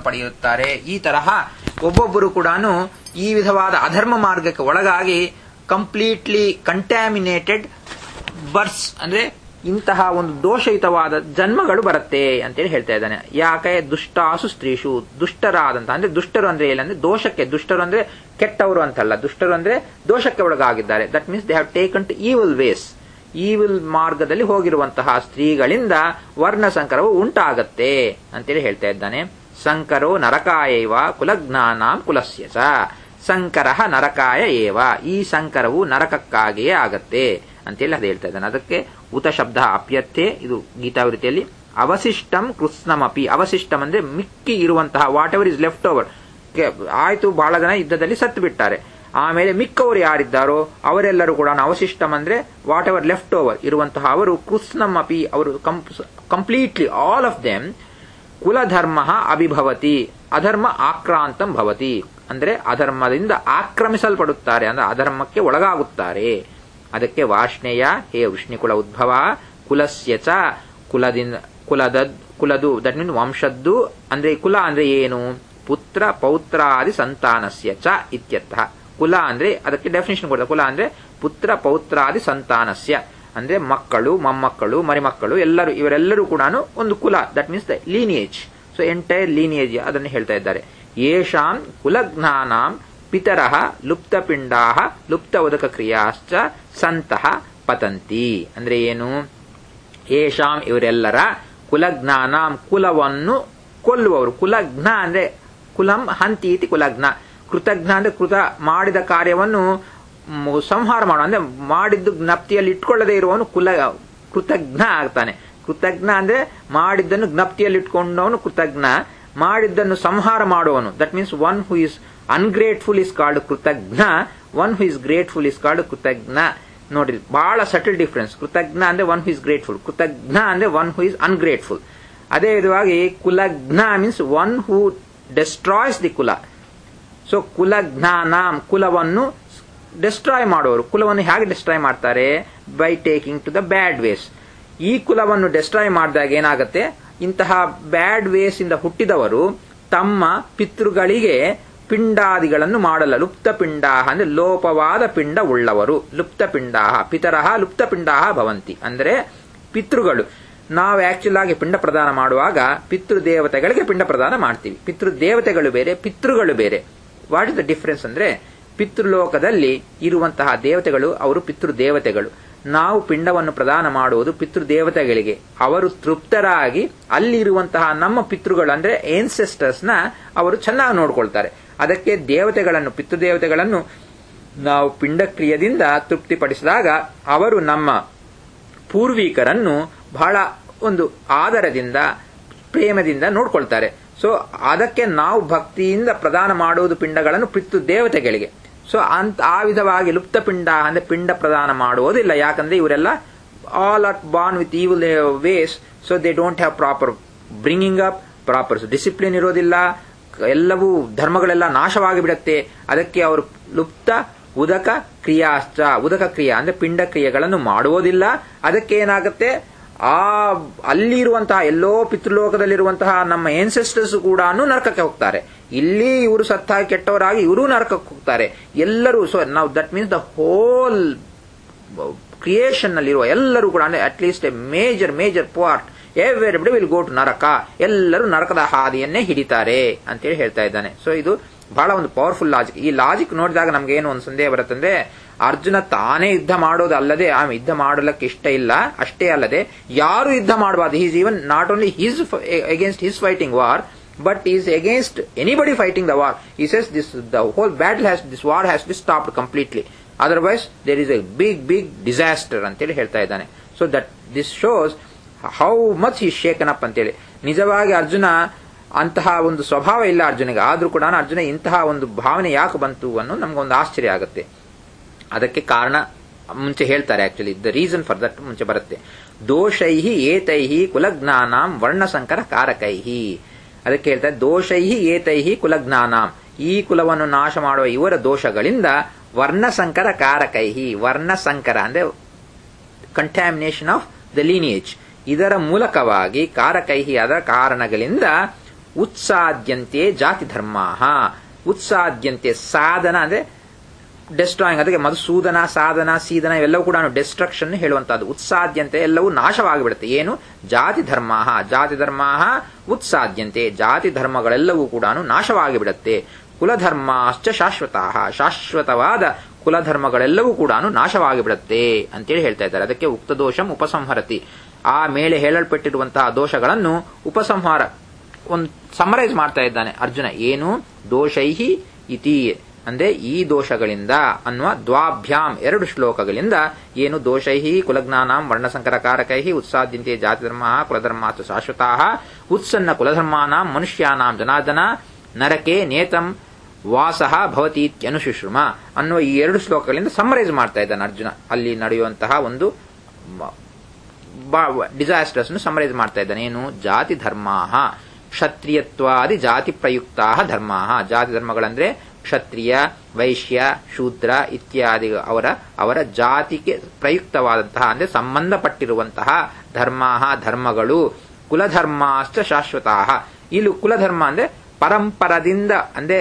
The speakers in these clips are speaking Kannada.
ಪಡೆಯುತ್ತಾರೆ ಈ ತರಹ ಒಬ್ಬೊಬ್ಬರು ಕೂಡ ಈ ವಿಧವಾದ ಅಧರ್ಮ ಮಾರ್ಗಕ್ಕೆ ಒಳಗಾಗಿ ಕಂಪ್ಲೀಟ್ಲಿ ಕಂಟ್ಯಾಮಿನೇಟೆಡ್ ಬರ್ಸ್ ಅಂದ್ರೆ ಇಂತಹ ಒಂದು ದೋಷಯುತವಾದ ಜನ್ಮಗಳು ಬರುತ್ತೆ ಅಂತೇಳಿ ಹೇಳ್ತಾ ಇದ್ದಾನೆ ಯಾಕೆ ದುಷ್ಟಾಸು ಸ್ತ್ರೀಷು ದುಷ್ಟರಾದಂತ ಅಂದ್ರೆ ದುಷ್ಟರು ಅಂದ್ರೆ ಏನಂದ್ರೆ ದೋಷಕ್ಕೆ ದುಷ್ಟರು ಅಂದ್ರೆ ಕೆಟ್ಟವರು ಅಂತಲ್ಲ ದುಷ್ಟರು ಅಂದ್ರೆ ದೋಷಕ್ಕೆ ಒಳಗಾಗಿದ್ದಾರೆ that means they have taken to evil ways evil ಮಾರ್ಗದಲ್ಲಿ ಹೋಗಿರುವಂತಹ ಸ್ತ್ರೀಗಳಿಂದ ವರ್ಣ ಸಂಕರವು ಉಂಟಾಗತ್ತೆ ಅಂತೇಳಿ ಹೇಳ್ತಾ ಇದ್ದಾನೆ ಸಂಕರೋ ನರಕಾಯೈವ ಕುಲಜ್ಞಾನಾಂ ಕುಲಸ್ಯ ಚ ಸಂಕರ ನರಕಾಯ ಏವ ಈ ಸಂಕರವು ನರಕಕ್ಕಾಗಿಯೇ ಆಗತ್ತೆ ಅಂತೇಳಿ ಅದು ಹೇಳ್ತಾ ಇದ್ದಾನೆ ಅದಕ್ಕೆ ಉತ ಶಬ್ದ ಅಪ್ಯರ್ಥೆ ಇದು ಗೀತಾವೃತಿಯಲ್ಲಿ ಅವಶಿಷ್ಟಂ ಕೃತ್ಸ್ನಮಪಿ ಅವಶಿಷ್ಟಂ ಅಂದ್ರೆ ಮಿಕ್ಕಿ ಇರುವಂತಹ whatever is left over ಆಯ್ತು ಬಹಳ ಜನ ಯುದ್ಧದಲ್ಲಿ ಸತ್ತು ಬಿಟ್ಟಾರೆ ಆಮೇಲೆ ಮಿಕ್ಕವರು ಯಾರಿದ್ದಾರೋ ಅವರೆಲ್ಲರೂ ಕೂಡ ಅವಶಿಷ್ಟಂ ಅಂದ್ರೆ ವಾಟ್ ಎವರ್ ಲೆಫ್ಟ್ ಓವರ್ ಇರುವಂತಹ ಅವರು ಕೃತ್ಸ್ನಂ ಅಪಿ ಅವರು ಕಂಪ್ಲೀಟ್ಲಿ ಆಲ್ ಆಫ್ ದೆಮ್ ಕುಲಧರ್ಮ ಅಭಿಭವತಿ ಅಧರ್ಮ ಆಕ್ರಾಂತಂ ಭವತಿ ಅಂದ್ರೆ ಅಧರ್ಮದಿಂದ ಆಕ್ರಮಿಸಲ್ಪಡುತ್ತಾರೆ ಅಂದ್ರೆ ಅಧರ್ಮಕ್ಕೆ ಒಳಗಾಗುತ್ತಾರೆ ಅದಕ್ಕೆ ವಾರ್ಷ್ಣೇಯ ಹೇ ವೃಷ್ಣಿಕುಲ ಉದ್ಭವ ಕುಲಸ್ಯ ಚ ಕುಲದಿಂದ ಕುಲದ ಕುಲದು ದಟ್ ಮೀನ್ ವಂಶದ್ದು ಅಂದ್ರೆ ಕುಲ ಅಂದ್ರೆ ಏನು ಪುತ್ರ ಪೌತ್ರಾದಿ ಸಂತಾನಸ್ಯ ಚ ಇತ್ಯರ್ಥ ಕುಲ ಅಂದ್ರೆ ಅದಕ್ಕೆ ಡೆಫಿನೇಷನ್ ಕೊಡ್ತಾರೆ ಕುಲ ಅಂದ್ರೆ ಪುತ್ರ ಪೌತ್ರಾದಿ ಸಂತಾನಸ್ಯ ಅಂದ್ರೆ ಮಕ್ಕಳು ಮೊಮ್ಮಕ್ಕಳು ಮರಿಮಕ್ಕಳು ಎಲ್ಲರೂ ಇವರೆಲ್ಲರೂ ಕೂಡ ಒಂದು ಕುಲ that means the lineage so entire lineage ಅದನ್ನು ಹೇಳ್ತಾ ಇದ್ದಾರೆ ಯೇಷಾಂ ಕುಲಜ್ಞಾನಾಂ ಪಿತರಃ ಲುಪ್ತಪಿಂಡಾ ಲುಪ್ತ ಉದಕ ಕ್ರಿಯಾಶ್ಚ ಸಂತಹ ಪತಂತಿ ಅಂದ್ರೆ ಏನು ಯೇಷಾಂ ಇವರೆಲ್ಲರ ಕುಲಜ್ಞಾನಾಂ ಕುಲವನ್ನು ಕೊಲ್ಲುವವರು ಕುಲಜ್ಞ ಅಂದ್ರೆ ಕುಲಂ ಹಂತಿ ಇತಿ ಕುಲಜ್ಞ ಕೃತಜ್ಞ ಅಂದ್ರೆ ಕೃತ ಮಾಡಿದ ಕಾರ್ಯವನ್ನು ಮ್, ಸಂಹಾರ ಮಾಡ ಅಂದ್ರೆ ಮಾಡಿದ್ದು ಜ್ಞಪ್ತಿಯಲ್ಲಿ ಇಟ್ಕೊಳ್ಳದೆ ಇರುವವನು ಕುಲ ಕೃತಜ್ಞ ಆಗ್ತಾನೆ ಕೃತಜ್ಞ ಅಂದ್ರೆ ಮಾಡಿದ್ದನ್ನು ಜ್ಞಪ್ತಿಯಲ್ಲಿ ಇಟ್ಕೊಂಡವನು ಕೃತಜ್ಞ ಮಾಡಿದ್ದನ್ನು ಸಂಹಾರ ಮಾಡುವವನು that means one who is ungrateful is called ಕೃತಜ್ಞ one who is grateful is called ಕೃತಜ್ಞ ನೋಡ್ರಿ ಬಹಳ ಸಟಲ್ ಡಿಫರೆನ್ಸ್ ಕೃತಜ್ಞ ಅಂದ್ರೆ ಒನ್ ಹೂ ಇಸ್ ಗ್ರೇಟ್ಫುಲ್ ಕೃತಜ್ಞ ಅಂದ್ರೆ ಒನ್ ಹೂ ಇಸ್ ಅನ್ಗ್ರೇಟ್ಫುಲ್ ಅದೇ ವಿಧವಾಗಿ ಕುಲಜ್ಞ means one who destroys the ಕುಲ ಸೊ ಕುಲಜ್ಞಾನಾಂ ಕುಲವನ್ನು ಡಿಸ್ಟ್ರಾಯ್ ಮಾಡುವವರು ಕುಲವನ್ನು ಹೇಗೆ ಡಿಸ್ಟ್ರಾಯ್ ಮಾಡ್ತಾರೆ by taking to the bad ways ಈ ಕುಲವನ್ನು ಡಿಸ್ಟ್ರಾಯ್ ಮಾಡಿದಾಗ ಏನಾಗುತ್ತೆ ಇಂತಹ ಬ್ಯಾಡ್ ವೇಸ್ ಇಂದ ಹುಟ್ಟಿದವರು ತಮ್ಮ ಪಿತೃಗಳಿಗೆ ಪಿಂಡಾದಿಗಳನ್ನು ಮಾಡಲ್ಲ ಲುಪ್ತ ಪಿಂಡಾ ಅಂದ್ರೆ ಲೋಪವಾದ ಪಿಂಡ ಉಳ್ಳವರು ಲುಪ್ತ ಪಿಂಡಾ ಪಿತರಹ ಲುಪ್ತ ಪಿಂಡಾ ಭವಂತಿ ಅಂದ್ರೆ ಪಿತೃಗಳು ನಾವು ಆಕ್ಚುಲ್ ಆಗಿ ಪಿಂಡ ಪ್ರದಾನ ಮಾಡುವಾಗ ಪಿತೃದೇವತೆಗಳಿಗೆ ಪಿಂಡ ಪ್ರದಾನ ಮಾಡ್ತೀವಿ ಪಿತೃದೇವತೆಗಳು ಬೇರೆ ಪಿತೃಗಳು ಬೇರೆ ವಾಟ್ ಇಸ್ ದ ಡಿಫರೆನ್ಸ್ ಅಂದ್ರೆ ಪಿತೃಲೋಕದಲ್ಲಿ ಇರುವಂತಹ ದೇವತೆಗಳು ಅವರು ಪಿತೃದೇವತೆಗಳು ನಾವು ಪಿಂಡವನ್ನು ಪ್ರದಾನ ಮಾಡುವುದು ಪಿತೃದೇವತೆಗಳಿಗೆ ಅವರು ತೃಪ್ತರಾಗಿ ಅಲ್ಲಿರುವಂತಹ ನಮ್ಮ ಪಿತೃಗಳು ಅಂದ್ರೆ ಏನ್ಸೆಸ್ಟರ್ಸ್ ನ ಅವರು ಚೆನ್ನಾಗಿ ನೋಡ್ಕೊಳ್ತಾರೆ ಅದಕ್ಕೆ ದೇವತೆಗಳನ್ನು ಪಿತೃದೇವತೆಗಳನ್ನು ನಾವು ಪಿಂಡಕ್ರಿಯದಿಂದ ತೃಪ್ತಿಪಡಿಸಿದಾಗ ಅವರು ನಮ್ಮ ಪೂರ್ವಿಕರನ್ನು ಬಹಳ ಒಂದು ಆದರದಿಂದ ಪ್ರೇಮದಿಂದ ನೋಡ್ಕೊಳ್ತಾರೆ ಸೊ ಅದಕ್ಕೆ ನಾವು ಭಕ್ತಿಯಿಂದ ಪ್ರದಾನ ಮಾಡುವುದು ಪಿಂಡಗಳನ್ನು ಪಿತೃ ದೇವತೆಗಳಿಗೆ ಸೊ ಅಂತ ಆ ವಿಧವಾಗಿ ಲುಪ್ತ ಪಿಂಡ ಅಂದ್ರೆ ಪಿಂಡ ಪ್ರದಾನ ಮಾಡುವುದಿಲ್ಲ ಯಾಕಂದ್ರೆ ಇವರೆಲ್ಲ all are born with evil ways so they don't have proper bringing up proper discipline ಇರೋದಿಲ್ಲ ಎಲ್ಲವೂ ಧರ್ಮಗಳೆಲ್ಲ ನಾಶವಾಗಿ ಬಿಡುತ್ತೆ ಅದಕ್ಕೆ ಅವರು ಲುಪ್ತ ಉದಕ ಕ್ರಿಯಾಶ್ಚ ಉದಕ ಕ್ರಿಯೆ ಅಂದ್ರೆ ಪಿಂಡ ಕ್ರಿಯೆಗಳನ್ನು ಮಾಡುವುದಿಲ್ಲ ಅದಕ್ಕೆ ಏನಾಗುತ್ತೆ ಆ ಅಲ್ಲಿರುವಂತಹ ಎಲ್ಲೋ ಪಿತೃಲೋಕದಲ್ಲಿರುವಂತಹ ನಮ್ಮ ಏನ್ಸೆಸ್ಟರ್ಸ್ ಕೂಡ ನರಕಕ್ಕೆ ಹೋಗ್ತಾರೆ ಇಲ್ಲಿ ಇವರು ಸತ್ತಾಗಿ ಕೆಟ್ಟವರಾಗಿ ಇವರು ನರಕಕ್ಕೆ ಹೋಗ್ತಾರೆ ಎಲ್ಲರೂ ಸೊ ನಾವು that means the whole creation ನಲ್ಲಿರುವ ಎಲ್ಲರೂ ಕೂಡ ಅಂದ್ರೆ at least a major major part everybody will go to naraka ಎಲ್ಲರೂ ನರಕದ ಹಾದಿಯನ್ನೇ ಹಿಡಿತಾರೆ ಅಂತೇಳಿ ಹೇಳ್ತಾ ಇದ್ದಾನೆ ಸೊ ಇದು ಬಹಳ ಒಂದು ಪವರ್ಫುಲ್ ಲಾಜಿಕ್ ಈ ಲಾಜಿಕ್ ನೋಡಿದಾಗ ನಮ್ಗೆ ಏನು ಒಂದು ಸಂದೇಹ ಬರುತ್ತಂದ್ರೆ ಅರ್ಜುನ ತಾನೇ ಯುದ್ಧ ಮಾಡೋದು ಅಲ್ಲದೆ ಆ ಯುದ್ಧ ಮಾಡಲಿಕ್ಕೆ ಇಷ್ಟ ಇಲ್ಲ ಅಷ್ಟೇ ಅಲ್ಲದೆ ಯಾರು ಯುದ್ಧ ಮಾಡಬಾರ್ದು is even not only his against his fighting war but is against anybody fighting the war he says this the whole battle has this war has be stopped completely otherwise there is a big big disaster ಅಂತೇಳಿ ಹೇಳ್ತಾ ಇದ್ದಾನೆ so that this shows how much he shaken up ಅಂತೇಳಿ ನಿಜವಾಗಿ ಅರ್ಜುನ ಅಂತಹ ಒಂದು ಸ್ವಭಾವ ಇಲ್ಲ ಅರ್ಜುನಿಗೆ ಆದ್ರೂ ಕೂಡ ಅರ್ಜುನ ಇಂತಹ ಒಂದು ಭಾವನೆ ಯಾಕೆ ಬಂತು ಅನ್ನೋ ನಮ್ಗೊಂದು ಆಶ್ಚರ್ಯ ಆಗುತ್ತೆ ಅದಕ್ಕೆ ಕಾರಣ ಮುಂಚೆ ಹೇಳ್ತಾರೆ actually the reason for that ಮುಂಚೆ ಬರುತ್ತೆ ದೋಷೈಹಿ ಏತೈಹಿ ಕುಲಜ್ಞಾನಾಂ ವರ್ಣಸಂಕರ ಕಾರಕೈಹಿ ಅದಕ್ಕೆ ಹೇಳ್ತಾರೆ ದೋಷೈಹಿ ಏತೈಹಿ ಕುಲಜ್ಞಾನಾಂ ಈ ಕುಲವನ್ನು ನಾಶ ಮಾಡುವ ಇವರ ದೋಷಗಳಿಂದ ವರ್ಣಸಂಕರ ಕಾರಕೈಹಿ ವರ್ಣಸಂಕರ ಅಂದ್ರೆ ಕಂಟ್ಯಾಮಿನೇಷನ್ ಆಫ್ ದ ಲೀನಿಯೇಜ್ ಇದರ ಮೂಲಕವಾಗಿ ಕಾರಕೈಹಿ ಅದರ ಕಾರಣಗಳಿಂದ ಉತ್ಸಾದ್ಯಂತೆ ಜಾತಿ ಧರ್ಮ ಉತ್ಸಾದ್ಯಂತೆ ಸಾಧನ ಅಂದ್ರೆ ಡೆಸ್ಟ್ರಾಯಿಂಗ್ ಅದಕ್ಕೆ ಮಧುಸೂದನ ಸಾಧನ ಸೀದನ ಇವೆಲ್ಲವೂ ಕೂಡ ಡೆಸ್ಟ್ರಕ್ಷನ್ ಹೇಳುವಂತಹದ್ದು ಉತ್ಸಾದ್ಯಂತೆ ಎಲ್ಲವೂ ನಾಶವಾಗಿಬಿಡುತ್ತೆ ಏನು ಜಾತಿ ಧರ್ಮ ಜಾತಿ ಧರ್ಮ ಉತ್ಸಾದ್ಯಂತೆ ಜಾತಿ ಧರ್ಮಗಳೆಲ್ಲವೂ ಕೂಡ ನಾಶವಾಗಿ ಬಿಡುತ್ತೆ ಕುಲಧರ್ಮಾಶ್ಚ ಶಾಶ್ವತ ಶಾಶ್ವತವಾದ ಕುಲಧರ್ಮಗಳೆಲ್ಲವೂ ಕೂಡ ನಾಶವಾಗಿ ಬಿಡುತ್ತೆ ಅಂತೇಳಿ ಹೇಳ್ತಾ ಇದ್ದಾರೆ ಅದಕ್ಕೆ ಉಕ್ತ ದೋಷಂ ಉಪಸಂಹರತಿ ಆ ಮೇಲೆ ಹೇಳಲ್ಪಟ್ಟಿರುವಂತಹ ದೋಷಗಳನ್ನು ಉಪಸಂಹಾರ ಒಂದು ಸಮರೈಸ್ ಮಾಡ್ತಾ ಇದ್ದಾನೆ ಅರ್ಜುನ ಏನು ದೋಷೈಹಿ ಇತಿ ಅಂದ್ರೆ ಈ ದೋಷಗಳಿಂದ ಅನ್ನುವ ದ್ವಾಭ್ಯಾಂ ಎರಡು ಶ್ಲೋಕಗಳಿಂದ ಏನು ದೋಷೈಹಿ ಕುಲಜ್ಞಾನಾಂ ವರ್ಣಸಂಕರಕಾರಕೈ ಉತ್ಸಾದ್ಯಂತೆ ಜಾತಿಧರ್ಮ ಕುಲಧರ್ಮಾಸ್ತು ಶಾಶ್ವತಾ ಉತ್ಸನ್ನ ಕುಲಧರ್ಮಾನಾಂ ಮನುಷ್ಯಾನಾಂ ಜನಾರ್ದನ ನರಕೆ ನೇತಂ ವಾಸಃ ಭವತೀತ್ಯನುಶುಶ್ರುಮ ಅನ್ನುವ ಈ ಎರಡು ಶ್ಲೋಕಗಳಿಂದ ಸಮರೈಸ್ ಮಾಡ್ತಾ ಇದ್ದಾನೆ ಅರ್ಜುನ ಅಲ್ಲಿ ನಡೆಯುವಂತಹ ಒಂದು ಡಿಸಾಸ್ಟರ್ಸ್ ಸಮರೈಸ್ ಮಾಡ್ತಾ ಇದ್ದಾನೆ ಏನು ಜಾತಿ ಧರ್ಮ ಕ್ಷತ್ರಿಯತ್ವಾದಿ ಜಾತಿ ಪ್ರಯುಕ್ತ ಧರ್ಮ ಜಾತಿ ಧರ್ಮಗಳಂದ್ರೆ ಕ್ಷತ್ರಿಯ ವೈಶ್ಯ ಶೂದ್ರ ಇತ್ಯಾದಿ ಅವರ ಅವರ ಜಾತಿಗೆ ಪ್ರಯುಕ್ತವಾದಂತಹ ಅಂದ್ರೆ ಸಂಬಂಧಪಟ್ಟಿರುವಂತಹ ಧರ್ಮ ಧರ್ಮಗಳು ಕುಲಧರ್ಮಾಶ್ಚ ಶಾಶ್ವತ ಇಲ್ಲಿ ಕುಲಧರ್ಮ ಅಂದ್ರೆ ಪರಂಪರದಿಂದ ಅಂದ್ರೆ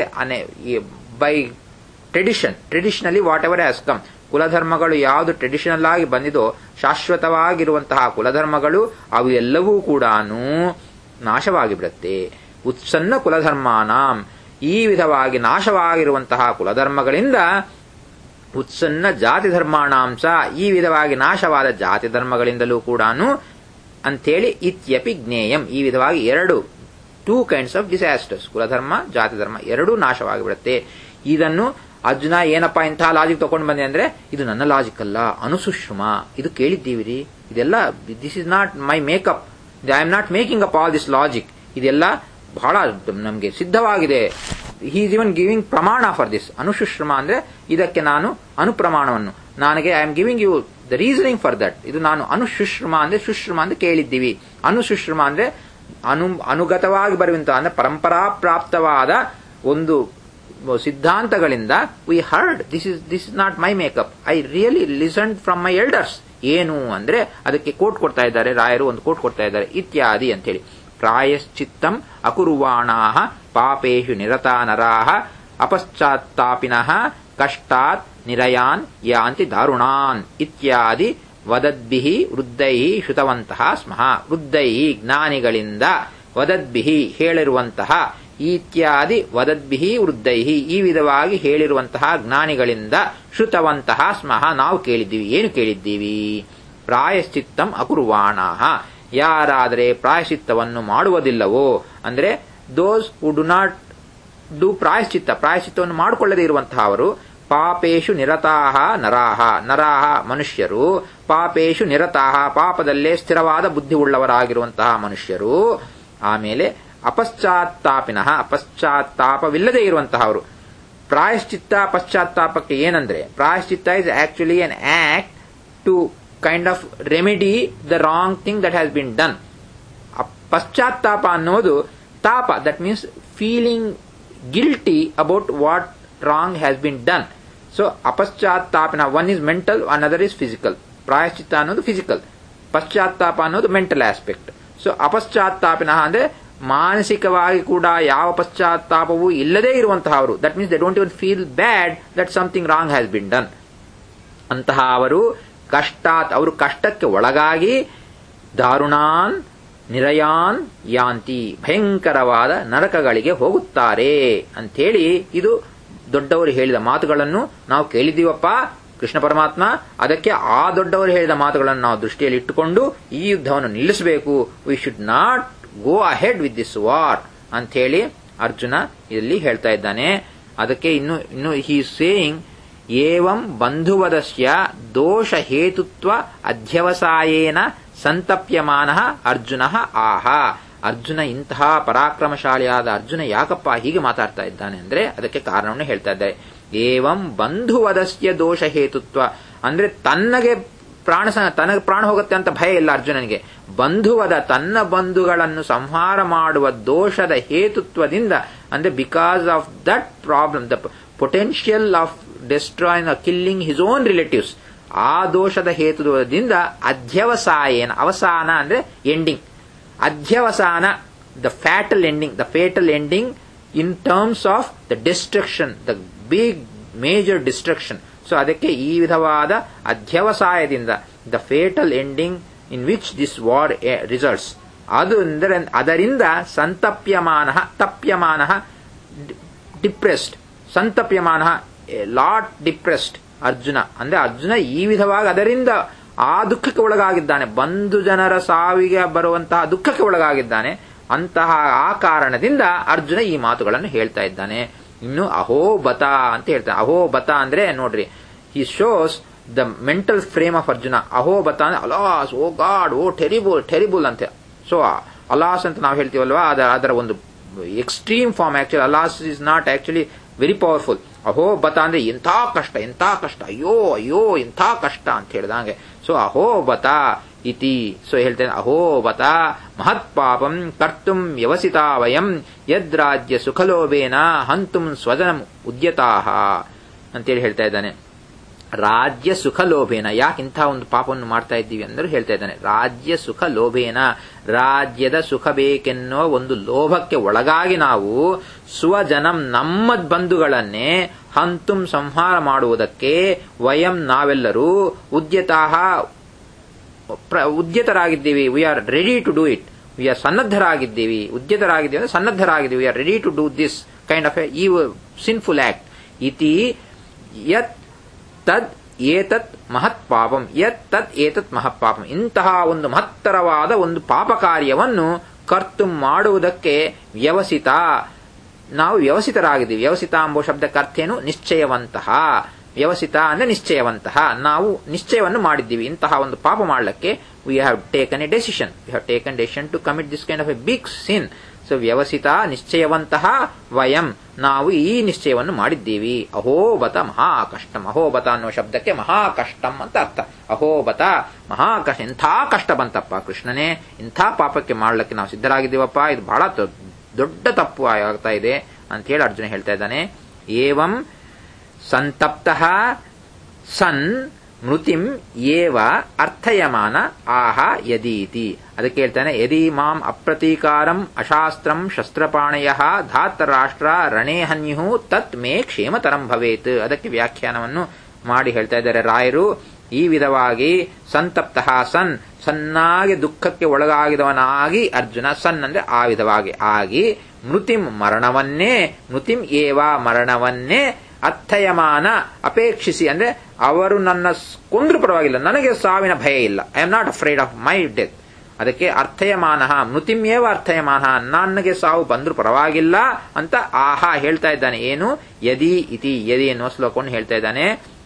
by tradition traditionally whatever has come ಕುಲಧರ್ಮಗಳು ಯಾವುದು ಟ್ರೆಡಿಷನಲ್ ಆಗಿ ಬಂದಿದೋ ಶಾಶ್ವತವಾಗಿರುವಂತಹ ಕುಲಧರ್ಮಗಳು ಅವು ಎಲ್ಲವೂ ಕೂಡ ನಾಶವಾಗಿ ಬಿಡುತ್ತೆ ಉತ್ಸನ್ನ ಕುಲಧರ್ಮಾನಾಂ ಈ ವಿಧವಾಗಿ ನಾಶವಾಗಿರುವಂತಹ ಕುಲಧರ್ಮಗಳಿಂದ ಉತ್ಸನ್ನ ಜಾತಿ ಧರ್ಮಾಣಾಂಶ ಈ ವಿಧವಾಗಿ ನಾಶವಾದ ಜಾತಿ ಧರ್ಮಗಳಿಂದಲೂ ಕೂಡ ಅಂಥೇಳಿ ಇತ್ಯಪಿ ಜ್ಞೇಯಂ ಈ ವಿಧವಾಗಿ ಎರಡು ಟೂ ಕೈಂಡ್ಸ್ ಆಫ್ ಡಿಸಾಸ್ಟರ್ಸ್ ಕುಲಧರ್ಮ ಜಾತಿ ಧರ್ಮ ಎರಡೂ ನಾಶವಾಗಿಬಿಡುತ್ತೆ ಇದನ್ನು ಅರ್ಜುನ ಏನಪ್ಪಾ ಇಂತಹ ಲಾಜಿಕ್ ತಗೊಂಡು ಬಂದೆ ಅಂದ್ರೆ ಇದು ನನ್ನ ಲಾಜಿಕ್ ಅಲ್ಲ ಅನುಸುಶ್ರಮ ಇದು ಕೇಳಿದ್ದೀವಿರಿ ಇದೆಲ್ಲ this is not my make up I am not making up all this logic ಇದೆಲ್ಲ ಬಹಳ ನಮಗೆ ಸಿದ್ಧವಾಗಿದೆ ಹಿ ಈಸ್ ಇವನ್ ಗಿವಿಂಗ್ ಪ್ರಮಾಣ ಫಾರ್ ದಿಸ್ ಅನುಶುಶ್ರಮ ಅಂದ್ರೆ ಇದಕ್ಕೆ ನಾನು ಅನುಪ್ರಮಾಣವನ್ನು ನನಗೆ I am giving you the reasoning for that ಇದು ನಾನು ಅನುಶುಶ್ರಮ ಅಂದ್ರೆ ಶುಶ್ರಮ ಅಂತ ಕೇಳಿದ್ದೀವಿ ಅನುಶುಶ್ರಮ ಅಂದ್ರೆ ಅನು ಅನುಗತವಾಗಿ ಬರುವಂತಹ ಅಂದ್ರೆ ಪರಂಪರಾ ಪ್ರಾಪ್ತವಾದ ಒಂದು ಸಿದ್ಧಾಂತಗಳಿಂದ we heard this is this is not my make up I really listen from my elders ಏನು ಅಂದ್ರೆ ಅದಕ್ಕೆ ಕೋಟ್ ಕೊಡ್ತಾ ಇದ್ದಾರೆ ರಾಯರು ಒಂದು ಕೋಟ್ ಕೊಡ್ತಾ ಇದ್ದಾರೆ ಇತ್ಯಾದಿ ಅಂತೇಳಿ ಪ್ರಾಯಶ್ಚಿತ್ತಂ ಅಕುರುವಾಣಾ ಪಾಪೇಶು ನಿರತಾ ನರಾ ಅಪಶ್ಚಾತ್ತಾಪಿನಃ ಕಷ್ಟಾತ್ ನಿರಯಾನ್ ಯಾಂತಿ ದಾರುಣಾನ್ ಇತ್ಯಾದಿ ವದದ್ಭಿ ವೃದ್ಧೈ ಶ್ರುತವಂತಹ ಸ್ಮಃ ವೃದ್ಧೈ ಜ್ಞಾನಿಗಳಿಂದ ವದದ್ಭಿ ಹೇಳಿರುವಂತಹ ಇತ್ಯಾದಿ ವದದ್ಭಿ ವೃದ್ಧೈ ಈ ವಿಧವಾಗಿ ಹೇಳಿರುವಂತಹ ಜ್ಞಾನಿಗಳಿಂದ ಶ್ರುತವಂತಹ ಸ್ಮಃ ನಾವು ಕೇಳಿದ್ದೀವಿ ಏನು ಕೇಳಿದ್ದೀವಿ ಪ್ರಾಯಶ್ಚಿತ್ತಂ ಅಕುರುವಾಣ ಯಾರಾದರೆ ಪ್ರಾಯಶ್ಚಿತ್ತವನ್ನು ಮಾಡುವುದಿಲ್ಲವೋ ಅಂದ್ರೆ ದೋಸ್ ಹು ಡು ನಾಟ್ ಡು ಪ್ರಾಯಶ್ಚಿತ್ತ ಪ್ರಾಯಶ್ಚಿತ್ತವನ್ನು ಮಾಡಿಕೊಳ್ಳದೇ ಇರುವಂತಹ ಅವರು ಪಾಪೇಶು ನಿರತಾಹ ನರಾಹ ನರಾಹ ಮನುಷ್ಯರು ಪಾಪೇಶು ನಿರತಾಹ ಪಾಪದಲ್ಲೇ ಸ್ಥಿರವಾದ ಬುದ್ಧಿ ಉಳ್ಳವರಾಗಿರುವಂತಹ ಮನುಷ್ಯರು ಆಮೇಲೆ ಅಪಶ್ಚಾತ್ತಾಪಿನಃ ಪಶ್ಚಾತ್ತಾಪವಿಲ್ಲದೆ ಇರುವಂತಹವರು ಪ್ರಾಯಶ್ಚಿತ್ತ ಪಶ್ಚಾತ್ತಾಪಕ್ಕೆ ಏನಂದ್ರೆ ಪ್ರಾಯಶ್ಚಿತ್ತ is actually an act to kind of remedy the wrong thing that has been done ಪಶ್ಚಾತ್ತಾಪ ಅನ್ನೋದು ತಾಪ that means feeling guilty about what wrong has been done so ಅಪಶ್ಚಾತ್ತಾಪನ one is mental another is physical ಪ್ರಾಯಶ್ಚಿತ್ತ ಅನ್ನೋದು ಫಿಸಿಕಲ್ ಪಶ್ಚಾತ್ತಾಪ ಅನ್ನೋದು ಮೆಂಟಲ್ ಆಸ್ಪೆಕ್ಟ್ ಸೊ ಅಪಶ್ಚಾತ್ತಾಪಿನ ಅಂದ್ರೆ ಮಾನಸಿಕವಾಗಿ ಕೂಡ ಯಾವ ಪಶ್ಚಾತ್ತಾಪವೂ ಇಲ್ಲದೇ ಇರುವಂತಹವರು that means they don't even feel bad that something wrong has been done ಅಂತಹ ಅವರು ಕಷ್ಟಾತ್ ಅವರು ಕಷ್ಟಕ್ಕೆ ಒಳಗಾಗಿ ದಾರುಣಾನ್ ನಿರಯಾನ್ ಯಾಂತಿ ಭಯಂಕರವಾದ ನರಕಗಳಿಗೆ ಹೋಗುತ್ತಾರೆ ಅಂಥೇಳಿ ಇದು ದೊಡ್ಡವರು ಹೇಳಿದ ಮಾತುಗಳನ್ನು ನಾವು ಕೇಳಿದ್ದೀವಪ್ಪ ಕೃಷ್ಣ ಪರಮಾತ್ಮ ಅದಕ್ಕೆ ಆ ದೊಡ್ಡವರು ಹೇಳಿದ ಮಾತುಗಳನ್ನು ನಾವು ದೃಷ್ಟಿಯಲ್ಲಿ ಇಟ್ಟುಕೊಂಡು ಈ ಯುದ್ಧವನ್ನು ನಿಲ್ಲಿಸಬೇಕು we should not go ahead with this war ಅಂಥೇಳಿ ಅರ್ಜುನ ಇಲ್ಲಿ ಹೇಳ್ತಾ ಇದ್ದಾನೆ ಅದಕ್ಕೆ ಇನ್ನು ಇನ್ನು ಹಿ ಸೇಯಿಂಗ್ ಏವಂ ಬಂಧುವದಸ್ಯ ದೋಷ ಹೇತುತ್ವ ಅಧ್ಯವಸಾಯೇನ ಸಂತಪ್ಯಮಾನ ಅರ್ಜುನ ಆಹ ಅರ್ಜುನ ಇಂತಹ ಪರಾಕ್ರಮಶಾಲಿಯಾದ ಅರ್ಜುನ ಯಾಕಪ್ಪ ಹೀಗೆ ಮಾತಾಡ್ತಾ ಇದ್ದಾನೆ ಅಂದ್ರೆ ಅದಕ್ಕೆ ಕಾರಣವನ್ನು ಹೇಳ್ತಾ ಇದ್ದಾರೆ ಏವಂ ಬಂಧುವದಸ್ಯ ದೋಷ ಹೇತುತ್ವ ಅಂದ್ರೆ ತನ್ನಗೆ ಪ್ರಾಣ ತನಗೆ ಪ್ರಾಣ ಹೋಗುತ್ತೆ ಅಂತ ಭಯ ಇಲ್ಲ ಅರ್ಜುನನಿಗೆ ಬಂಧುವದ ತನ್ನ ಬಂಧುಗಳನ್ನು ಸಂಹಾರ ಮಾಡುವ ದೋಷದ ಹೇತುತ್ವದಿಂದ ಅಂದ್ರೆ because of that problem the potential of destroying killing his own relatives ಆ ದೋಷದ ಹೇತುತ್ವದಿಂದ ಅಧ್ಯವಸಾಯೇನ ಅವಸಾನ ಅಂದ್ರೆ ಎಂಡಿಂಗ್ ಅಧ್ಯವಸಾನ the fatal ending the fatal ending in terms of the destruction the big major destruction so ಅದಕ್ಕೆ ಈ ವಿಧವಾದ ಅಧ್ಯವಸಾಯದಿಂದ the fatal ending in which this war results ಅದು ಅಂದರೆ ಅದರಿಂದ ಸಂತಪ್ಯಮಾನ ತಪ್ಯಮಾನ ಡಿಪ್ರೆಸ್ಡ್ ಸಂತಪ್ಯಮಾನ ಲಾಟ್ ಡಿಪ್ರೆಸ್ಡ್ ಅರ್ಜುನ ಅಂದ್ರೆ ಅರ್ಜುನ ಈ ವಿಧವಾಗಿ ಅದರಿಂದ ಆ ದುಃಖಕ್ಕೆ ಒಳಗಾಗಿದ್ದಾನೆ ಬಂಧು ಜನರ ಸಾವಿಗೆ ಬರುವಂತಹ ದುಃಖಕ್ಕೆ ಒಳಗಾಗಿದ್ದಾನೆ ಅಂತಹ ಆ ಕಾರಣದಿಂದ ಅರ್ಜುನ ಈ ಮಾತುಗಳನ್ನು ಹೇಳ್ತಾ ಇದ್ದಾನೆ ಇನ್ನು ಅಹೋಬತ ಅಂತ ಹೇಳ್ತಾನೆ ಅಹೋಬತ ಅಂದ್ರೆ ನೋಡ್ರಿ he shows the mental frame of Arjuna ಅಹೋಬತ ಅಂದ್ರೆ ಅಲಾಸ್ ಓ ಗಾಡ್ ಓ ಟೆರಿಬುಲ್ ಟೆರಿಬುಲ್ ಅಂತ ಸೊ ಅಲಾಸ್ ಅಂತ ನಾವು ಹೇಳ್ತೀವಲ್ವಾ ಅದರ ಅದರ ಒಂದು extreme form actually alas is not actually very powerful ಅಹೋಬತ ಅಂದ್ರೆ ಎಂಥ ಕಷ್ಟ ಎಂಥ ಕಷ್ಟ ಅಯ್ಯೋ ಅಯ್ಯೋ ಎಂಥ ಕಷ್ಟ ಅಂತ ಹೇಳಿದಂಗೆ ಸೊ ಅಹೋಬತ ಇತಿ ಸೊ ಹೇಳ್ತೇನೆ ಅಹೋಬತ ಮಹತ್ ಪಾಪಂ ಕರ್ತುಂ ವ್ಯವಸಿತಾ ವಯಂ ಯದ್ರಾಜ್ಯ ಸುಖಲೋಭೇನ ಹಂತುಂ ಸ್ವಜನಂ ಉದ್ಯತಾಹ ಅಂತೇಳಿ ಹೇಳ್ತಾ ಇದ್ದಾನೆ ರಾಜ್ಯ ಸುಖ ಲೋಭೇನ ಯಾಕೆ ಇಂಥ ಒಂದು ಪಾಪವನ್ನು ಮಾಡ್ತಾ ಇದ್ದೀವಿ ಅಂದ್ರೆ ಹೇಳ್ತಾ ಇದ್ದಾನೆ ರಾಜ್ಯ ಸುಖ ಲೋಭೇನ ರಾಜ್ಯದ ಸುಖ ಬೇಕೆನ್ನೋ ಒಂದು ಲೋಭಕ್ಕೆ ಒಳಗಾಗಿ ನಾವು ಸ್ವಜನಂ ನಮ್ಮ ಬಂಧುಗಳನ್ನೇ ಹಂತುಂ ಸಂಹಾರ ಮಾಡುವುದಕ್ಕೆ ವಯಂ ನಾವೆಲ್ಲರೂ ಉದ್ಯತಾಹ ಉದ್ಯತರಾಗಿದ್ದೀವಿ we are ready to do it we are ಸನ್ನದ್ಧರಾಗಿದ್ದೀವಿ ಉದ್ಯತರಾಗಿದ್ದೀವಿ ಅಂದ್ರೆ ಸನ್ನದ್ಧರಾಗಿದ್ದೀವಿ we are ready to do this kind of a ಈ ಸಿನ್ಫುಲ್ ಆಕ್ಟ್ ಇತಿ ಯತ್ ತದ್ ಏತತ್ ಮಹತ್ ಪಾಪಂ ಯತ್ ತದ್ ಏತತ್ ಮಹತ್ ಪಾಪಂ ಇಂತಹ ಒಂದು ಮಹತ್ತರವಾದ ಒಂದು ಪಾಪ ಕಾರ್ಯವನ್ನು ಕರ್ತು ಮಾಡುವುದಕ್ಕೆ ವ್ಯವಸಿತ ನಾವು ವ್ಯವಸಿತರಾಗಿದ್ದೀವಿ ವ್ಯವಸಿತ ಎಂಬ ಶಬ್ದಕ್ಕೆ ಅರ್ಥೇನು ನಿಶ್ಚಯವಂತಹ ವ್ಯವಸಿತ ಅಂದ್ರೆ ನಿಶ್ಚಯವಂತಹ ನಾವು ನಿಶ್ಚಯವನ್ನು ಮಾಡಿದ್ದೀವಿ ಇಂತಹ ಒಂದು ಪಾಪ ಮಾಡಲಿಕ್ಕೆ we have taken a decision we have taken decision to commit this kind of a big sin so ವ್ಯವಸಿತ ನಿಶ್ಚಯವಂತಹ ವಯಂ ನಾವು ಈ ನಿಶ್ಚಯವನ್ನು ಮಾಡಿದ್ದೀವಿ ಅಹೋಬತ ಮಹಾಕಷ್ಟಂ ಅಹೋಬತ ಅನ್ನೋ ಶಬ್ದಕ್ಕೆ ಮಹಾಕಷ್ಟಂ ಅಂತ ಅರ್ಥ ಅಹೋಬತ ಮಹಾಕಷ್ಟ ಎಂಥ ಕಷ್ಟ ಬಂತಪ್ಪ ಕೃಷ್ಣನೇ ಇಂಥ ಪಾಪಕ್ಕೆ ಮಾಡಲಿಕ್ಕೆ ನಾವು ಸಿದ್ಧರಾಗಿದ್ದೀವಪ್ಪ ಇದು ಬಹಳ ದೊಡ್ಡ ತಪ್ಪು ಆಗ್ತಾ ಇದೆ ಅಂತ ಹೇಳಿ ಅರ್ಜುನ ಹೇಳ್ತಾ ಇದ್ದಾನೆ ಏವಂ ಸಂತಪ್ತ ಸನ್ ಮೃತಿಂ ಏವ ಅರ್ಥಯಮಾನ ಆಹ ಯದೀತಿ ಅದಕ್ಕೆ ಹೇಳ್ತಾನೆ ಯದಿ ಮಾಂ ಅಪ್ರತೀಕಾರಂ ಅಶಾಸ್ತ್ರಂ ಶಸ್ತ್ರಪಾಣಯ ಧಾತರಾಷ್ಟ್ರ ರಣೇ ಹನ್ಯು ತತ್ ಮೇ ಕ್ಷೇಮತರಂ ಭವೇತ್ ಅದಕ್ಕೆ ವ್ಯಾಖ್ಯಾನವನ್ನು ಮಾಡಿ ಹೇಳ್ತಾ ಇದ್ದಾರೆ ರಾಯರು ಈ ವಿಧವಾಗಿ ಸಂತಪ್ತ ಸನ್ ಸನ್ನಾಗಿ ದುಃಖಕ್ಕೆ ಒಳಗಾಗಿದವನಾಗಿ ಅರ್ಜುನ ಸನ್ ಅಂದ್ರೆ ಆ ವಿಧವಾಗಿ ಆಗಿ ಮೃತಿಂ ಮರಣವನ್ನೇ ಮೃತಿಂ ಏವ ಮರಣವನ್ನೇ ಅರ್ಥಯಮಾನ ಅಪೇಕ್ಷಿಸಿ ಅಂದ್ರೆ ಅವರು ನನ್ನ ಕೊಂದ್ರು ಪರವಾಗಿಲ್ಲ ನನಗೆ ಸಾವಿನ ಭಯ ಇಲ್ಲ I am not afraid of my death ಅದಕ್ಕೆ ಅರ್ಥಯಮಾನ ಮೃತಿಮ್ಯೇವ ಅರ್ಥಯಮಾನ ನನಗೆ ಸಾವು ಬಂದ್ರು ಪರವಾಗಿಲ್ಲ ಅಂತ ಆಹಾ ಹೇಳ್ತಾ ಇದ್ದಾನೆ ಏನು ಯದಿ ಇತಿ ಯದಿ ಎನ್ನುವ ಶ್ಲೋಕವನ್ನು ಹೇಳ್ತಾ ಇದ್ದಾನೆ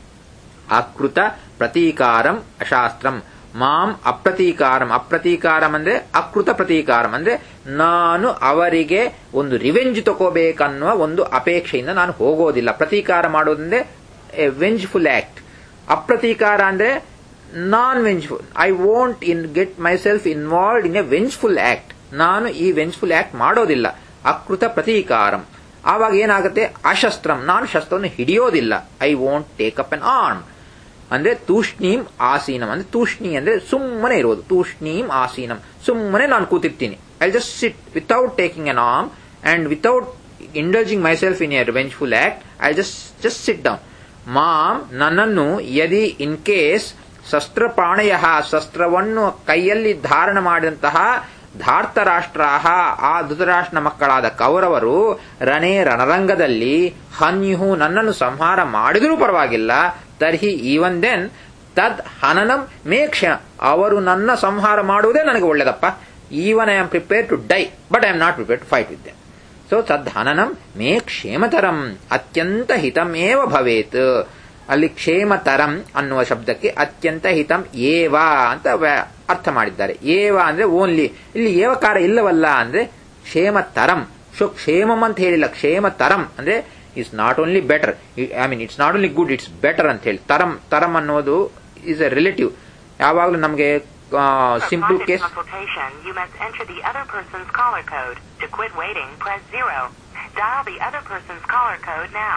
ಅಕೃತ ಪ್ರತೀಕಾರಂ ಅಶಾಸ್ತ್ರಂ ಮಾಂ ಅಪ್ರತೀಕಾರಂ ಅಪ್ರತೀಕಾರಂ ಅಂದ್ರೆ ಅಕೃತ ಪ್ರತೀಕಾರಂ ಅಂದ್ರೆ ನಾನು ಅವರಿಗೆ ಒಂದು ರಿವೆಂಜ್ ತಗೋಬೇಕನ್ನುವ ಒಂದು ಅಪೇಕ್ಷೆಯಿಂದ ನಾನು ಹೋಗೋದಿಲ್ಲ ಪ್ರತೀಕಾರ ಮಾಡೋದಂದ್ರೆ ಎ ವೆಂಜ್ಫುಲ್ ಆಕ್ಟ್ ಅಪ್ರತೀಕಾರ ಅಂದ್ರೆ non vengeful I won't in get myself involve in a vengeful act ನಾನು ಈ ವೆಂಜ್ಫುಲ್ ಆಕ್ಟ್ ಮಾಡೋದಿಲ್ಲ ಅಕೃತ ಪ್ರತೀಕಾರಂ ಆವಾಗ ಏನಾಗುತ್ತೆ ಅಶಸ್ತ್ರಂ ನಾನು ಶಸ್ತ್ರವನ್ನು ಹಿಡಿಯೋದಿಲ್ಲ I won't take up an arm ಅಂದ್ರೆ ತೂಷ್ಣೀಂ ಆಸೀನಂ ಅಂದ್ರೆ ತೂಷ್ಣಿ ಅಂದ್ರೆ ಸುಮ್ಮನೆ ಇರೋದು ತೂಷ್ಣೀಂ ಆಸೀನಂ ಸುಮ್ಮನೆ ನಾನು ಕೂತಿರ್ತೀನಿ I just sit without taking an arm and without indulging myself in a revengeful act I just just sit down ಮಾಂ ನನ್ನನ್ನು ಯದಿ ಇನ್ ಕೇಸ್ ಶಸ್ತ್ರಪಾಣಯ ಶಸ್ತ್ರವನ್ನು ಕೈಯಲ್ಲಿ ಧಾರಣ ಮಾಡಿದಂತಹ ಧಾರ್ತರಾಷ್ಟ್ರ ಆ ಧೃತರಾಷ್ಟ್ರ ಮಕ್ಕಳಾದ ಕೌರವರು ರಣೇ ರಣರಂಗದಲ್ಲಿ ಹನ್ಯು ನನ್ನನ್ನು ಸಂಹಾರ ಮಾಡಿದರೂ ಪರವಾಗಿಲ್ಲ ತರ್ಹಿ ಈವನ್ ದೆನ್ ತದ್ ಹನನಂ ಮೇ ಕ್ಷಣ ಅವರು ನನ್ನ ಸಂಹಾರ ಮಾಡುವುದೇ ನನಗೆ ಒಳ್ಳೆದಪ್ಪ even I am prepare to die but I am not prepare to fight with them so ತದ್ ಹನನಂ ಮೇ ಕ್ಷೇಮತರಂ ಅತ್ಯಂತ ಹಿತಮೇವ ಭವೇತ್ ಅಲ್ಲಿ ಕ್ಷೇಮತರಂ ಅನ್ನುವ ಶಬ್ದಕ್ಕೆ ಅತ್ಯಂತ ಹಿತಂ ಏವ ಅಂತ ಅರ್ಥ ಮಾಡಿದ್ದಾರೆ ಏವ ಅಂದ್ರೆ ಓನ್ಲಿ ಇಲ್ಲಿ ಏವಕಾರ ಇಲ್ಲವಲ್ಲ ಅಂದ್ರೆ ಕ್ಷೇಮತರಂ ಸೊ ಕ್ಷೇಮಂ ಅಂತ ಹೇಳಿಲ್ಲ ಕ್ಷೇಮತರಂ ಅಂದ್ರೆ it's not only better I mean it's not only good it's better ಅಂತ ಹೇಳಿ ತರಂ ತರಂ ಅನ್ನೋದು ಇಸ್ ಎ ರಿಲೇಟಿವ್ ಯಾವಾಗಲೂ ನಮಗೆ simple case You must enter the other person's caller code. To quit waiting, press zero. Dial the other person's caller code now.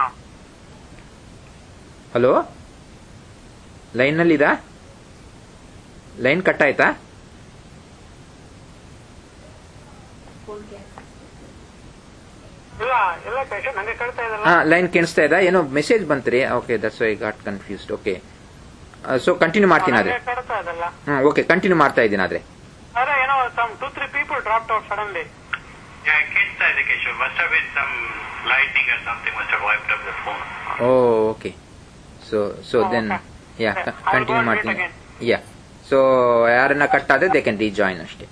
Hello ಲೈನ್ನಲ್ಲಿದಾ ಲೈನ್ ಕಟ್ ಆಯ್ತಾ ಇಲ್ಲ ಇಲ್ಲ ಕೈಶ ನಂಗೆ ಕೇಳ್ತಾ ಹಾ ಇದಲ್ಲ ಲೈನ್ ಕೇಳಿಸ್ತಾ ಇದೆ ಏನೋ ಮೆಸೇಜ್ ಬಂತ್ರಿ okay that's I got confused okay so continue ಮಾಡ್ತೀನಿ ಆದ್ರೆ ನಂಗೆ ಕೇಳ್ತಾ ಇದಲ್ಲ ಹ್ಮ್ ಓಕೆ ಕಂಟಿನ್ಯೂ ಮಾಡ್ತಾ ಇದ್ದೀನಿ ಆದ್ರೆ ಅರೆ ಏನೋ some two three people dropped out suddenly Yeah, kids education. Must have been some lightning or something must have wiped up the phone. Oh okay so so Oh, then okay. Yeah Okay, I'll continue go and ಮಾಡ್ತೀನಿ read again. ಯಾ ಸೊ ಯಾರನ್ನ ಕಟ್ ಆದ್ರೆ ದೇ ಕ್ಯಾನ್ ರೀಜಾಯಿನ್ ಅಷ್ಟೇ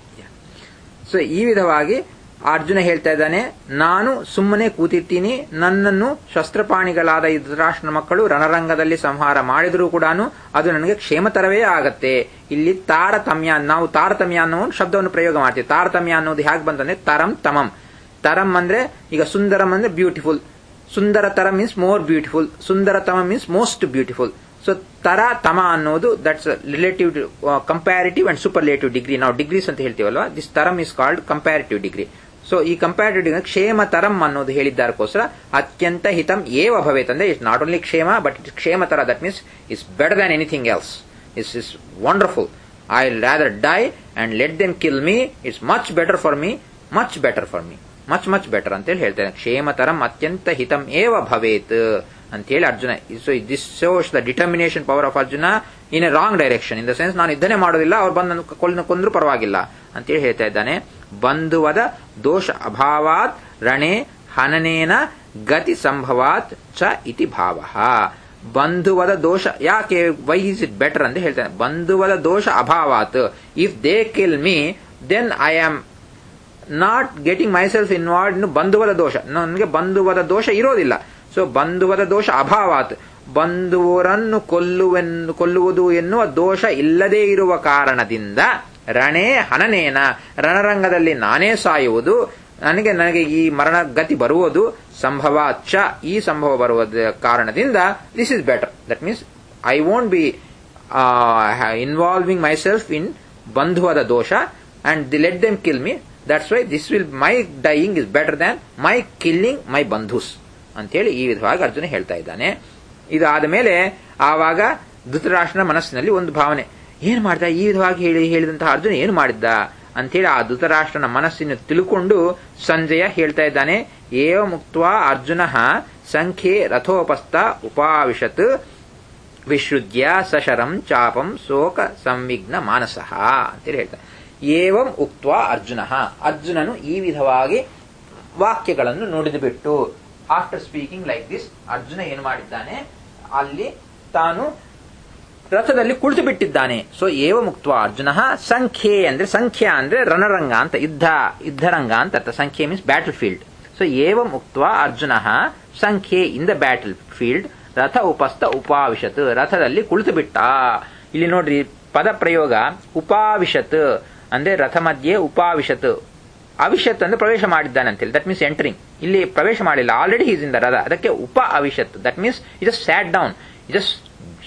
ಸೊ ಈ ವಿಧವಾಗಿ ಅರ್ಜುನ ಹೇಳ್ತಾ ಇದ್ದಾನೆ ನಾನು ಸುಮ್ಮನೆ ಕೂತಿರ್ತೀನಿ ನನ್ನನ್ನು ಶಸ್ತ್ರಪಾಣಿಗಳಾದ ಈ ಧೃತರಾಷ್ಟ್ರನ ಮಕ್ಕಳು ರಣರಂಗದಲ್ಲಿ ಸಂಹಾರ ಮಾಡಿದರೂ ಕೂಡ ಅದು ನನಗೆ ಕ್ಷೇಮತರವೇ ಆಗತ್ತೆ ಇಲ್ಲಿ ತಾರತಮ್ಯ ನಾವು ತಾರತಮ್ಯ ಅನ್ನೋ ಒಂದು ಶಬ್ದವನ್ನು ಪ್ರಯೋಗ ಮಾಡ್ತೀವಿ ತಾರತಮ್ಯ ಅನ್ನೋದು ಹೇಗೆ ಬಂತಂದ್ರೆ ತರಂ ತಮಂ ತರಂ ಅಂದ್ರೆ ಈಗ ಸುಂದರಂ ಅಂದ್ರೆ ಬ್ಯೂಟಿಫುಲ್ ಸುಂದರ ತರ ಮೀನ್ಸ್ ಮೋರ್ ಬ್ಯೂಟಿಫುಲ್ ಸುಂದರತಮ ಮೀನ್ಸ್ ಮೋಸ್ಟ್ ಬ್ಯೂಟಿಫುಲ್ ಸೊ ತರ ತಮ ಅನ್ನೋದು that's relative comparative and superlative degree ನಾವು ಡಿಗ್ರೀಸ್ ಅಂತ ಹೇಳ್ತೀವಲ್ವಾ ದಿಸ್ ತರಮ್ is called comparative degree so ಈ ಕಂಪ್ಯಾರಿಟಿವ್ ಡಿಗ್ರಿ ಕ್ಷೇಮ ತರಂ ಅನ್ನೋದು ಹೇಳಿದ್ದಾರಕ್ಕೋಸ್ಕರ ಅತ್ಯಂತ ಹಿತಂ ಏವ ಭವೇತ್ ಅಂದ್ರೆ ಇಟ್ಸ್ ನಾಟ್ ಓನ್ಲಿ ಕ್ಷೇಮ ಬಟ್ ಇಟ್ ಕ್ಷೇಮ ತರ that means is better than anything else is is wonderful I rather die and let them kill me it's much better for me much better for me much much better ಅಂತೇಳಿ ಹೇಳ್ತಾರೆ ಕ್ಷೇಮತರಂ ಅತ್ಯಂತ ಹಿತಂ ಏವ ಭವೇತ್ ಅಂತೇಳಿ Arjuna so this shows the determination power of Arjuna in a wrong direction in the sense ನಾನು ಯುದ್ಧನೆ ಮಾಡೋದಿಲ್ಲ ಅವ್ರು ಬಂದು ನನ್ನ ಕೊಲ್ ಕೊಂದ್ರು ಪರವಾಗಿಲ್ಲ ಅಂತೇಳಿ ಹೇಳ್ತಾ ಇದ್ದಾನೆ ಬಂಧುವದ ದೋಷ ಅಭಾವಾತ್ ರಣೆ ಹನನೇನ ಗತಿ ಸಂಭವಾತ್ ಚ ಇತಿ ಭಾವ ಬಂಧುವದ ದೋಷ ಯಾಕೆ ವೈ ಇಸ್ ಇಟ್ ಬೆಟರ್ ಅಂತ ಹೇಳ್ತಾನೆ ಬಂಧುವದ ದೋಷ ಅಭಾವಾತ್ if they kill me then I am not getting myself involve in ಬಂಧುವದ ದೋಷ ನನಗೆ ಬಂಧುವದ ದೋಷ ಇರೋದಿಲ್ಲ ಸೊ ಬಂಧುವದ ದೋಷ ಅಭಾವಾತ್ ಬಂಧುವರನ್ನು ಕೊಲ್ಲುವೆನ್ನು ಕೊಲ್ಲುವುದು ಎನ್ನುವ ದೋಷ ಇಲ್ಲದೇ ಇರುವ ಕಾರಣದಿಂದ ರಣೇ ಹನನೇನ ರಣರಂಗದಲ್ಲಿ ನಾನೇ ಸಾಯುವುದು ನನಗೆ ನನಗೆ ಈ ಮರಣ ಗತಿ ಬರುವುದು ಸಂಭವ ಚ ಈ ಸಂಭವ ಬರುವ ಕಾರಣದಿಂದ this is better that means I won't be involving myself in ಬಂಧುವದ ದೋಷ and the let them kill me that's why this will my dying is better than my killing my ಬಂಧುಸ್ ಅಂತೇಳಿ ಈ ವಿಧವಾಗಿ ಅರ್ಜುನ ಹೇಳ್ತಾ ಇದ್ದಾನೆ ಇದಾದ ಮೇಲೆ ಆವಾಗ ಧೃತರಾಷ್ಟ್ರನ ಮನಸ್ಸಿನಲ್ಲಿ ಒಂದು ಭಾವನೆ ಏನ್ ಮಾಡ್ದ ಈ ವಿಧವಾಗಿ ಹೇಳಿ ಹೇಳಿದಂತಹ ಅರ್ಜುನ ಏನು ಮಾಡಿದ್ದ ಅಂತೇಳಿ ಆ ಧೃತರಾಷ್ಟ್ರನ ಮನಸ್ಸಿನ ತಿಳ್ಕೊಂಡು ಸಂಜಯ ಹೇಳ್ತಾ ಇದ್ದಾನೆ ಏವ ಮುಕ್ತ ಅರ್ಜುನ ಸಂಖ್ಯೆ ರಥೋಪಸ್ಥ ಉಪಾವಿಶತ್ ವಿಶ್ರುದ್ಯ ಸಶರಂ ಚಾಪಂ ಶೋಕ ಸಂವಿಘ್ನ ಮಾನಸಃ ಅಂತೇಳಿ ಹೇಳ್ತಾರೆ ಏವಂ ಉಕ್ತ ಅರ್ಜುನ ಅರ್ಜುನನು ಈ ವಿಧವಾಗಿ ವಾಕ್ಯಗಳನ್ನು ನುಡಿದು ಬಿಟ್ಟು after speaking like this Arjuna ಏನು ಮಾಡಿದ್ದಾನೆ ಅಲ್ಲಿ ತಾನು ರಥದಲ್ಲಿ ಕುಳಿತು ಬಿಟ್ಟಿದ್ದಾನೆ ಸೊ ಏವ ಮುಕ್ತ ಅರ್ಜುನ ಸಂಖ್ಯೆ ಅಂದ್ರೆ ಸಂಖ್ಯಾ ಅಂದ್ರೆ ರಣರಂಗ ಅಂತ ಯುದ್ಧ ಯುದ್ಧರಂಗ ಅಂತ ಅರ್ಥ ಸಂಖ್ಯೆ ಮೀನ್ಸ್ ಬ್ಯಾಟಲ್ ಫೀಲ್ಡ್ ಸೊ ಏವ ಮುಕ್ತ ಅರ್ಜುನ ಸಂಖ್ಯೆ ಇನ್ ದ ಬ್ಯಾಟಲ್ ಫೀಲ್ಡ್ ರಥ ಉಪಸ್ಥ ಉಪಾವಿಶತ್ ರಥದಲ್ಲಿ ಕುಳಿತು ಬಿಟ್ಟ ಇಲ್ಲಿ ನೋಡ್ರಿ ಪದ ಪ್ರಯೋಗ ಉಪಾವಿಶತ್ ಅಂದ್ರೆ ರಥ ಮಧ್ಯೆ ಉಪಾವಿಶತ್ ಅವಿಶತ್ ಅಂದ್ರೆ ಪ್ರವೇಶ ಮಾಡಿದ್ದಾನೆ ಅಂತೇಳಿ ದಟ್ ಮೀನ್ಸ್ ಎಂಟರಿಂಗ್ ಇಲ್ಲಿ ಪ್ರವೇಶ ಮಾಡಿಲ್ಲ ಆಲ್ರೆಡಿ ಈಸ್ ಇನ್ ದ ರಥ ಅದಕ್ಕೆ ಉಪ ಅವಿಶತ್ that means it just sat down just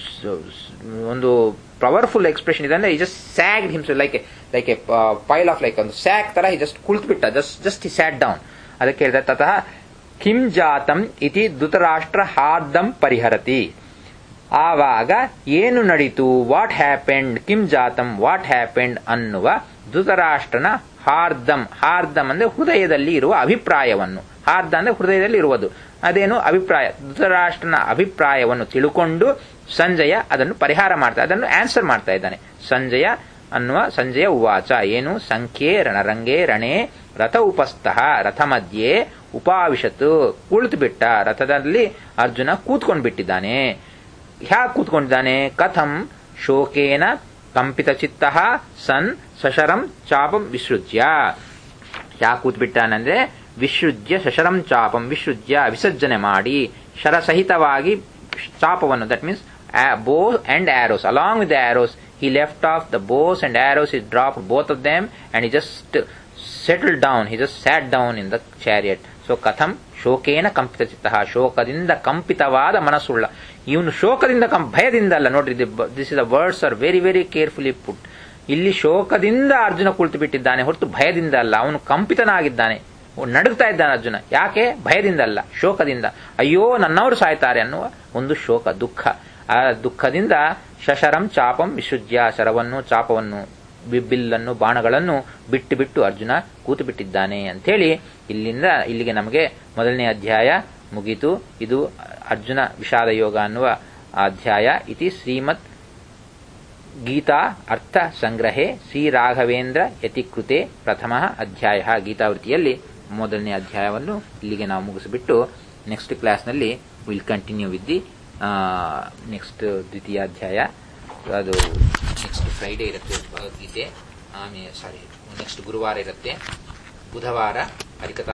ಒಂದು ಪವರ್ಫುಲ್ ಎಕ್ಸ್ಪ್ರೆಷನ್ ಇದೆ ಅಂದ್ರೆ just sag him like like a pile of like ಒಂದು ಸ್ಯಾಗ್ ತರ ಜಸ್ಟ್ ಕುಳಿತು ಬಿಟ್ಟ ಜಸ್ಟ್ ಜಸ್ಟ್ ಈ ಸ್ಯಾಟ್ ಡೌನ್ ಅದಕ್ಕೆ ಹೇಳಿದ ತತಃ ಕಿಂ ಜಾತಂ ಇತಿ ಧೃತರಾಷ್ಟ್ರ ಹಾರ್ದಂ ಪರಿಹರತಿ ಆವಾಗ ಏನು ನಡೀತು ವಾಟ್ ಹ್ಯಾಪೆಂಡ್ ಕಿಂ ಜಾತಂ ವಾಟ್ ಹ್ಯಾಪೆಂಡ್ ಅನ್ನುವ ಧೃತರಾಷ್ಟ್ರನ ಹಾರ್ದಂ ಹಾರ್ದಂ ಅಂದ್ರೆ ಹೃದಯದಲ್ಲಿ ಇರುವ ಅಭಿಪ್ರಾಯವನ್ನು ಹಾರ್ದ ಅಂದ್ರೆ ಹೃದಯದಲ್ಲಿ ಇರುವುದು ಅದೇನು ಅಭಿಪ್ರಾಯ ಧೃತರಾಷ್ಟ್ರನ ಅಭಿಪ್ರಾಯವನ್ನು ತಿಳುಕೊಂಡು ಸಂಜಯ ಅದನ್ನು ಪರಿಹಾರ ಮಾಡ್ತಾ ಅದನ್ನು ಆನ್ಸರ್ ಮಾಡ್ತಾ ಇದ್ದಾನೆ ಸಂಜಯ ಅನ್ನುವ ಸಂಜಯ ಉವಾಚ ಏನು ಸಂಖ್ಯೆ ರಣರಂಗೆ ರಣೆ ರಥ ಉಪಸ್ಥಃ ರಥ ಮಧ್ಯೆ ಉಪಾವಿಶತ್ತು ಕುಳಿತು ಬಿಟ್ಟ ರಥದಲ್ಲಿ ಅರ್ಜುನ ಕೂತ್ಕೊಂಡು ಬಿಟ್ಟಿದ್ದಾನೆ ಹ್ಯಾಕ್ ಕೂತ್ಕೊಂಡಿದ್ದಾನೆ ಕಥಂ ಶೋಕೇನ ಕಂಪಿತ ಚಿತ್ತ ಸನ್ ಸಶರಂ ಚಾಪಂ ವಿಸೃಜ್ಯ ಯಾಕೆ ಕೂತ್ಬಿಟ್ಟಾನಂದ್ರೆ ವಿಸೃಜ್ಯ ಶಶರಂ ಚಾಪಂ ವಿಸೃಜ್ಯ ವಿಸರ್ಜನೆ ಮಾಡಿ ಶರಸಹಿತವಾಗಿ ಚಾಪವನ್ನು that means bow and arrows along with arrows he left off the bows and arrows he dropped both of them and he just settled down he just sat down in the chariot so katham ಶೋಕೇನ ಕಂಪಿತ ಚಿತ್ತ ಶೋಕದಿಂದ ಕಂಪಿತವಾದ ಮನಸ್ಸುಳ್ಳ ಇವನು ಶೋಕದಿಂದ ಕಂ ಭಯದಿಂದ ಅಲ್ಲ ನೋಡ್ರಿ this is the words are very very carefully put ಇಲ್ಲಿ ಶೋಕದಿಂದ ಅರ್ಜುನ ಕುಳಿತು ಬಿಟ್ಟಿದ್ದಾನೆ ಹೊರತು ಭಯದಿಂದ ಅಲ್ಲ ಅವನು ಕಂಪಿತನಾಗಿದ್ದಾನೆ ನಡುಗ್ತಾ ಇದ್ದಾನೆ ಅರ್ಜುನ ಯಾಕೆ ಭಯದಿಂದ ಅಲ್ಲ ಶೋಕದಿಂದ ಅಯ್ಯೋ ನನ್ನವರು ಸಾಯ್ತಾರೆ ಅನ್ನುವ ಒಂದು ಶೋಕ ದುಃಖ ಆ ದುಃಖದಿಂದ ಶಶರಂ ಚಾಪಂ ವಿಶುದ್ಯ ಶರವನ್ನು ಚಾಪವನ್ನು ಬಿಲ್ಲನ್ನು ಬಾಣಗಳನ್ನು ಬಿಟ್ಟು ಬಿಟ್ಟು ಅರ್ಜುನ ಕೂತು ಬಿಟ್ಟಿದ್ದಾನೆ ಅಂಥೇಳಿ ಇಲ್ಲಿಂದ ಇಲ್ಲಿಗೆ ನಮಗೆ ಮೊದಲನೇ ಅಧ್ಯಾಯ ಮುಗೀತು ಇದು ಅರ್ಜುನ ವಿಷಾದ ಯೋಗ ಅನ್ನುವ ಅಧ್ಯಾಯ ಇತಿ ಶ್ರೀಮತ್ ಗೀತಾ ಅರ್ಥ ಸಂಗ್ರಹೆ ಶ್ರೀ ರಾಘವೇಂದ್ರ ಯತಿಕೃತೆ ಪ್ರಥಮ ಅಧ್ಯಾಯ ಗೀತಾವೃತಿಯಲ್ಲಿ ಮೊದಲನೇ ಅಧ್ಯಾಯವನ್ನು ಇಲ್ಲಿಗೆ ನಾವು ಮುಗಿಸಿಬಿಟ್ಟು ನೆಕ್ಸ್ಟ್ ಕ್ಲಾಸ್ನಲ್ಲಿ will continue with the next ದ್ವಿತೀಯ ಅಧ್ಯಾಯ ಅದು ನೆಕ್ಸ್ಟ್ ಫ್ರೈಡೇ ಇರುತ್ತೆ ಭಗವದ್ಗೀತೆ ಆಮೇಲೆ ಸಾರಿ ನೆಕ್ಸ್ಟ್ ಗುರುವಾರ ಇರುತ್ತೆ ಬುಧವಾರ ಹರಿಕಥಾ